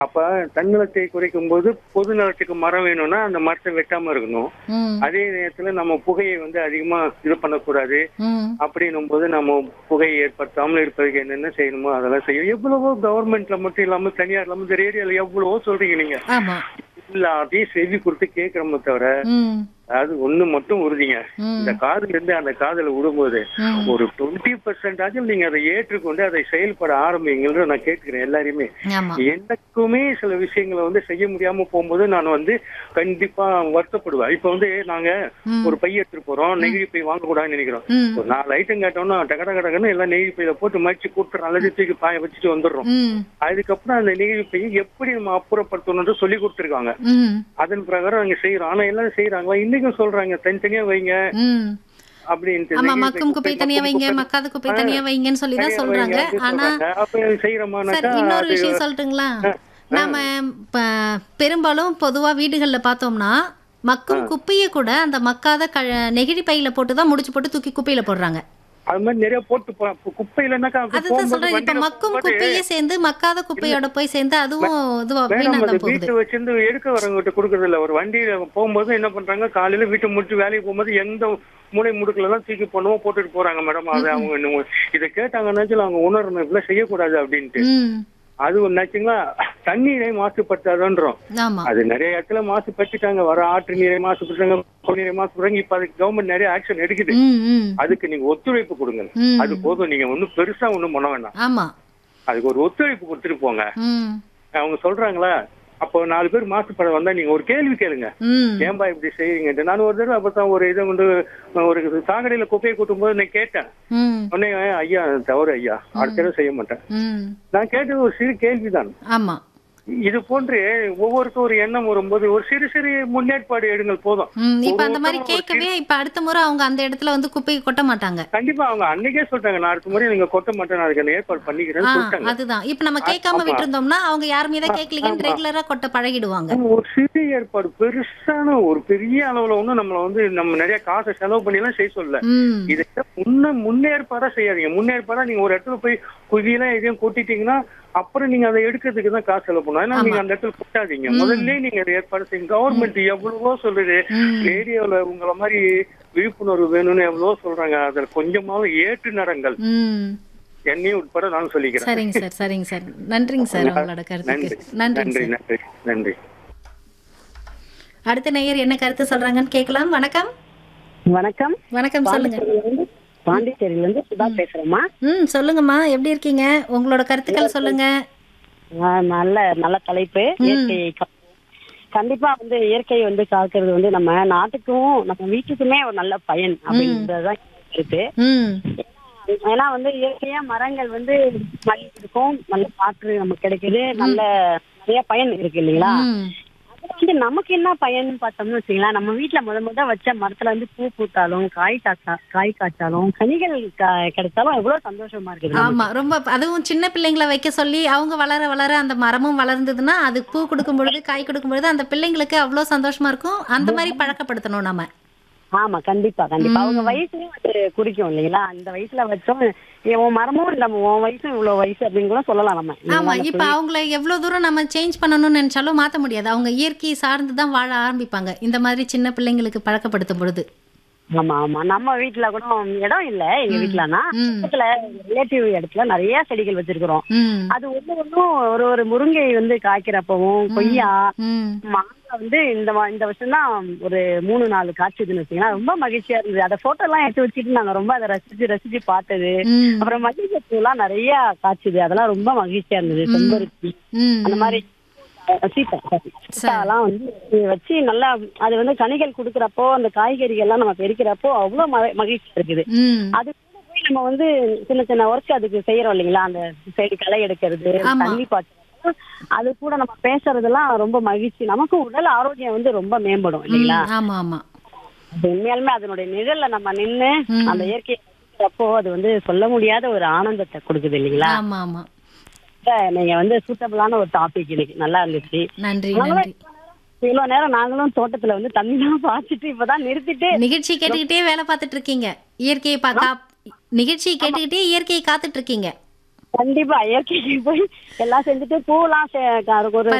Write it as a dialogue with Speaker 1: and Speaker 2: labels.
Speaker 1: அப்ப தன்னலத்தை குறைக்கும் போது பொது நலத்துக்கு மரம் வேணும்னா அந்த மரத்தை வெட்டாம இருக்கணும்
Speaker 2: ம்
Speaker 1: அதே நேரத்துல நம்ம புகையை வந்து அதிகமா இது பண்ணக்கூடாது
Speaker 2: ம்
Speaker 1: அப்படின்னும் போது நம்ம புகையை ஏற்படுத்தாமல் இருப்பதுக்கு என்னென்ன செய்யணுமோ அதெல்லாம் செய்யும் எவ்வளவோ கவர்மெண்ட்ல மட்டும் இல்லாம தனியார் இல்லாம இந்த ரேடியோல எவ்வளவோ சொல்றீங்க நீங்க
Speaker 2: ஆமா
Speaker 1: எல்லாத்தையும் செய்தி கொடுத்து கேட்கிறோமே தவிர
Speaker 2: ம்
Speaker 1: அதாவது ஒண்ணு மட்டும் உறுதிங்க
Speaker 2: ம்
Speaker 1: இந்த காதுல இருந்து அந்த காதுல விடும்போது
Speaker 2: ம்
Speaker 1: ஒரு டுவெண்ட்டி பர்சன்டாச்சும் நீங்க அதை ஏற்றுக்கொண்டு அதை செயல்பட ஆரம்பிங்கன்னு நான் கேட்கிறேன் எல்லாரையுமே
Speaker 2: ஆமா
Speaker 1: எனக்குமே சில விஷயங்களை வந்து செய்ய முடியாம போகும்போது நான் வந்து கண்டிப்பா வருத்தப்படுவேன் இப்ப வந்து நாங்க
Speaker 2: ம்
Speaker 1: ஒரு பை எடுத்துட்டு போறோம் நெகிழி பை வாங்கக்கூடாதுன்னு நினைக்கிறோம்
Speaker 2: ம்
Speaker 1: ஒரு நாலு ஐட்டம் கேட்டோம்னா டக டக டகன்னு எல்லாம் நெகிழி பையில போட்டு மடிச்சு கூட்டுறோம் அல்லது தூக்கி பாய வச்சுட்டு வந்துடுறோம்
Speaker 2: ம்
Speaker 1: அதுக்கப்புறம் அந்த நெகிழி பையை எப்படி நம்ம அப்புறப்படுத்தணும்னு சொல்லி கொடுத்துருக்காங்க
Speaker 2: ம்
Speaker 1: அதன் பிரகாரம் நாங்க செய்யறோம் ஆனா எல்லாரும் செய்யறாங்களா இன்னைக்கும் சொல்றாங்க தனித்தனியா வைங்க
Speaker 2: ம்
Speaker 1: அப்படின்ட்டு
Speaker 2: ஆமா
Speaker 1: நெகிழி
Speaker 2: மக்கும்
Speaker 1: பை,
Speaker 2: குப்பை
Speaker 1: மக்கும்
Speaker 2: தனியா வைங்க
Speaker 1: குப்பை
Speaker 2: மக்காத குப்பை தனியா வைங்கன்னு சொல்லி தான்
Speaker 1: தனியா
Speaker 2: சொல்றாங்க
Speaker 1: வைங்க அப்படின்னு
Speaker 2: ஆனா
Speaker 1: சொல்றாங்க. அப்ப
Speaker 2: சார்
Speaker 1: செய்யறோமானாக்கா
Speaker 2: இன்னொரு
Speaker 1: அது
Speaker 2: விஷயம் சொல்லட்டுங்களா நாம ப- பெரும்பாலும் பொதுவா வீடுகள்ல பார்த்தோம்னா மக்கும் குப்பையை கூட அந்த மக்காத க நெகிழி பையில போட்டு தான் முடிச்சு போட்டு தூக்கி குப்பையில போடுறாங்க
Speaker 1: அது மாதிரி நிறைய போட்டு போ- இப்ப குப்பை இல்லைன்னாக்கா அப்ப
Speaker 2: அதுதான்
Speaker 1: போகும்போது
Speaker 2: சொல்றேன் இப்ப
Speaker 1: வண்டியில
Speaker 2: மக்கும்
Speaker 1: போகும்போது
Speaker 2: குப்பையே சேர்ந்து மக்காத குப்பையோட போய் சேர்ந்து அதுவும் இதுவா வீணா
Speaker 1: மேடம் அது
Speaker 2: தான் போகுது
Speaker 1: வீட்டு வச்சிருந்து எடுக்க வரவங்கிட்ட கொடுக்கறது இல்ல ஒரு வண்டியில போகும்போது என்ன பண்றாங்க காலையில வீட்டை முடிச்சு வேலைக்கு போகும்போது எந்த மூளை முடுக்கல எல்லாம் தூக்கி பண்ணுவோம் போட்டுட்டு போறாங்க மேடம் அது அவங்க இன்னும் இதை கேட்டாங்கன்னாச்சும் அவங்க உணரணும் இப்படிலாம் செய்யக்கூடாது அப்படின்ட்டு
Speaker 2: ம்
Speaker 1: அது ஒன்னாச்சுங்களா தண்ணீரை மாசுபடுத்தாதன்றோம்
Speaker 2: ஆமா
Speaker 1: அது நிறைய இடத்துல மாசுபடுத்திட்டாங்க வர ஆற்று நீரை மாசுபடுறாங்க நீரை மாசுபடுறாங்க இப்ப அதுக்கு கவர்மெண்ட் நிறைய ஆக்ஷன் எடுக்குது
Speaker 2: ம் ம்
Speaker 1: அதுக்கு நீங்க ஒத்துழைப்பு கொடுங்க
Speaker 2: ம்
Speaker 1: அது போதும் நீங்க ஒண்ணும் பெருசா ஒண்ணும் பண்ண வேண்டாம்
Speaker 2: ஆமா
Speaker 1: அதுக்கு ஒரு ஒத்துழைப்பு கொடுத்துட்டு போங்க
Speaker 2: ம்
Speaker 1: அவங்க சொல்றாங்களா அப்போ நாலு பேர் மாசுபட வந்தா நீங்க ஒரு கேள்வி கேளுங்க
Speaker 2: ம்
Speaker 1: ஏன்பா இப்படி செய்றீங்கன்ட்டு நான் ஒரு தடவை அப்பதான் ஒரு இதை வந்து ஒரு சாக்கடையில குப்பையை கூட்டும் போது நான் கேட்டேன்
Speaker 2: ம்
Speaker 1: உடனே ஐயா தவறு ஐயா அடுத்த தடவை செய்ய மாட்டேன்
Speaker 2: ம்
Speaker 1: நான் கேட்டது ஒரு சிறு கேள்விதான்
Speaker 2: ஆமா
Speaker 1: இது போன்று ஒவ்வொருக்கும் ஒரு எண்ணம் வரும்போது ஒரு சிறு சிறு முன்னேற்பாடு எடுங்கள் போதும்
Speaker 2: ம் இப்ப அந்த மாதிரி
Speaker 1: ஒவ்வொருத்தரும் ஒரு
Speaker 2: கேட்கவே இப்ப அடுத்த முறை அவங்க அந்த இடத்துல வந்து குப்பையை கொட்ட மாட்டாங்க
Speaker 1: கண்டிப்பா அவங்க அன்னைக்கே சொல்லிட்டாங்க நான் அடுத்த முறை நீங்க கொட்ட மாட்டேன் நான் அதுக்கு ஏற்பாடு பண்ணிக்கிறேன்னு
Speaker 2: ஆ,
Speaker 1: சொல்லிட்டாங்க
Speaker 2: அதுதான் இப்ப நம்ம கேட்காம
Speaker 1: ஆமா.
Speaker 2: விட்டுருந்தோம்னா அவங்க யாருமே தான் கேட்கலீங்கன்னு ரெகுலரா கொட்ட பழகிடுவாங்க
Speaker 1: ஒரு சிறு ஏற்பாடு பெருசான ஒரு பெரிய அளவுல ஒண்ணும் நம்மள வந்து நம்ம நிறைய காசை செலவு பண்ணி எல்லாம் செய்ய சொல்லல
Speaker 2: ம்
Speaker 1: இதை முன்ன முன்னேற்பாடா செய்யாதீங்க முன்னேற்பாடா நீங்க ஒரு இடத்துல போய் குவியெல்லாம் எதையும் கொட்டிட்டீங்கன்னா அப்புறம் நீங்க அதை எடுக்கிறதுக்கு தான் காசு செலவு பண்ணணும் ஏன்னா நீங்க அந்த இடத்துல கொட்டாதீங்க முதல்ல நீங்க அதை ஏற்பாடு செய்யுங்க கவர்மெண்ட் எவ்வளவோ சொல்லுது
Speaker 2: ம்.
Speaker 1: ரேடியோல உங்களை மாதிரி விழிப்புணர்வு வேணும்னு எவ்வளவோ சொல்றாங்க அதுல கொஞ்சமாவது ஏற்று நடங்கள்
Speaker 2: ம்
Speaker 1: என்னையும் உட்பட நான் சொல்லிக்கிறேன்
Speaker 2: சரிங்க சார் சரிங்க சார் நன்றிங்க சார் உங்களோட கருத்துக்கு
Speaker 1: நன்றி
Speaker 2: நன்றிங்க
Speaker 1: நன்றி
Speaker 2: சார்
Speaker 1: நன்றி நன்றி
Speaker 2: அடுத்த நேயர் என்ன கருத்து சொல்றாங்கன்னு கேட்கலாம் வணக்கம்
Speaker 3: வணக்கம்
Speaker 2: வணக்கம் சொல்லுங்க
Speaker 3: பாண்டிச்சேரியிலிருந்து பாண்டிச்சேரியில இருந்து சுதா பேசுறேம்மா
Speaker 2: ம் சொல்லுங்கம்மா எப்படி இருக்கீங்க உங்களோட கருத்துக்கள் சொல்லுங்க
Speaker 3: ஆ, நல்ல நல்ல தலைப்பு இயற்கையை கா- கண்டிப்பா வந்து இயற்கையை வந்து காக்கிறது வந்து நம்ம நாட்டுக்கும் நம்ம வீட்டுக்குமே ஒரு நல்ல பயன் அப்படின்றதுதான் இருக்கு
Speaker 2: ம்
Speaker 3: ஏன்னா வந்து இயற்கையா மரங்கள் வந்து மழை இருக்கும் நல்ல காற்று நமக்கு கிடைக்குது நல்ல நிறைய பயன் இருக்கு இல்லைங்களா
Speaker 2: ம்
Speaker 3: அதுல வந்து நமக்கு என்ன பயன் பார்த்தோம்னு வச்சுங்களேன் நம்ம வீட்டுல முத முத வச்ச மரத்துல வந்து பூ பூத்தாலும் காய் காய்ச்சா காய் காய்ச்சாலும் கனிகள் கா- கிடைச்சாலும் எவ்வளவு சந்தோஷமா இருக்குது நமக்கு.
Speaker 2: ஆமா ரொம்ப அதுவும் சின்ன பிள்ளைங்களை வைக்க சொல்லி அவங்க வளர வளர அந்த மரமும் வளர்ந்ததுன்னா அது பூ கொடுக்கும் பொழுது காய் கொடுக்கும் பொழுது அந்த பிள்ளைங்களுக்கு அவ்வளோ சந்தோஷமா இருக்கும் அந்த மாதிரி பழக்கப்படுத்தணும் நம்ம
Speaker 3: ஆமா கண்டிப்பா கண்டிப்பா அவங்க வயசுலயும் அது குறிக்கும் இல்லைங்களா அந்த வயசுல வச்சோம் ஏ, உன் மரமும் நம்ம உன் வயசும் இவ்வளவு வயசு அப்படின்னு கூட சொல்லலாம் நம்ம
Speaker 2: ஆமா
Speaker 3: இல்லைங்களா?
Speaker 2: இப்ப அவங்கள எவ்வளவு தூரம் நம்ம சேஞ்ச் பண்ணணும்னு நினைச்சாலும் மாத்த முடியாது அவங்க இயற்கையை சார்ந்து தான் வாழ ஆரம்பிப்பாங்க இந்த மாதிரி சின்ன பிள்ளைங்களுக்கு பழக்கப்படுத்தும் பொழுது
Speaker 3: ஆமா ஆமா நம்ம வீட்டுல கூட இடம் இல்ல எங்க வீட்டுலனா
Speaker 2: ம்.
Speaker 3: பக்கத்துல ரிலேட்டிவ் இடத்துல நிறைய செடிகள் வச்சிருக்கிறோம்
Speaker 2: ம்
Speaker 3: அது ஒண்ணு ஒண்ணும் ஒரு ஒரு முருங்கை வந்து காய்க்கிறப்பவும் கொய்யா
Speaker 2: ம்
Speaker 3: மாங்காய் வந்து இந்த வா- இந்த வருஷம் தான் ஒரு மூணு நாலு காய்ச்சதுன்னு வச்சுக்கலாம் ரொம்ப மகிழ்ச்சியா இருந்தது அதை போட்டோ எல்லாம் எடுத்து வச்சுட்டு நாங்க ரொம்ப அதை ரசிச்சு ரசிச்சு பார்த்தது
Speaker 2: ம்
Speaker 3: அப்புறம் மல்லிகை பூலாம் நிறைய காய்ச்சுது அதெல்லாம் ரொம்ப மகிழ்ச்சியா இருந்தது செம்பருத்தி
Speaker 2: ம்
Speaker 3: அந்த மாதிரி அஹ், சீத்தா sorry. சீத்தாலாம் வந்து வச்சு நல்லா அது வந்து கனிகள் கொடுக்கறப்போ அந்த காய்கறிகள் எல்லாம் நம்ம பெருக்கிறப்போ அவ்வளவு ம- மகிழ்ச்சியா இருக்குது
Speaker 2: ம்
Speaker 3: அது கூட போய் நம்ம வந்து சின்ன சின்ன ஒர்க் அதுக்கு செய்யறோம் இல்லைங்களா அந்த சைடு களை எடுக்கிறது
Speaker 2: ஆமா.
Speaker 3: தண்ணி பாய்ச்சறது அது கூட நம்ம பேசுறதெல்லாம் ரொம்ப மகிழ்ச்சி நமக்கும் உடல் ஆரோக்கியம் வந்து ரொம்ப மேம்படும் இல்லைங்களா
Speaker 2: ம், ஆமா ஆமா
Speaker 3: அது உண்மையாலுமே அதனுடைய நிழல்ல நம்ம நின்னு
Speaker 2: ம்.
Speaker 3: அந்த இயற்கையை ரசிக்கிறப்போ அது வந்து சொல்ல முடியாத ஒரு ஆனந்தத்தை கொடுக்குது இல்லைங்களா
Speaker 2: ஆமா ஆமா
Speaker 3: நீங்க வந்து சூட்டபிளான ஒரு டாபிக் இன்னைக்கு நல்லா இருந்துச்சு
Speaker 2: நன்றி
Speaker 3: நாங்களும்
Speaker 2: நன்றி
Speaker 3: இவ்வளவு நேரம் நாங்களும் தோட்டத்துல வந்து தண்ணி எல்லாம் பாய்ச்சிட்டு இப்பதான் நிறுத்திட்டு
Speaker 2: நிகழ்ச்சி கேட்டுக்கிட்டே வேலை பார்த்துட்டு இருக்கீங்க இயற்கையை பார்க்கா நிகழ்ச்சி கேட்டுக்கிட்டே இயற்கையை காத்துட்டு இருக்கீங்க
Speaker 3: கண்டிப்பா இயற்கைக்கு போய் எல்லாம் செஞ்சுட்டு பூலாம் செ- க- ஒரு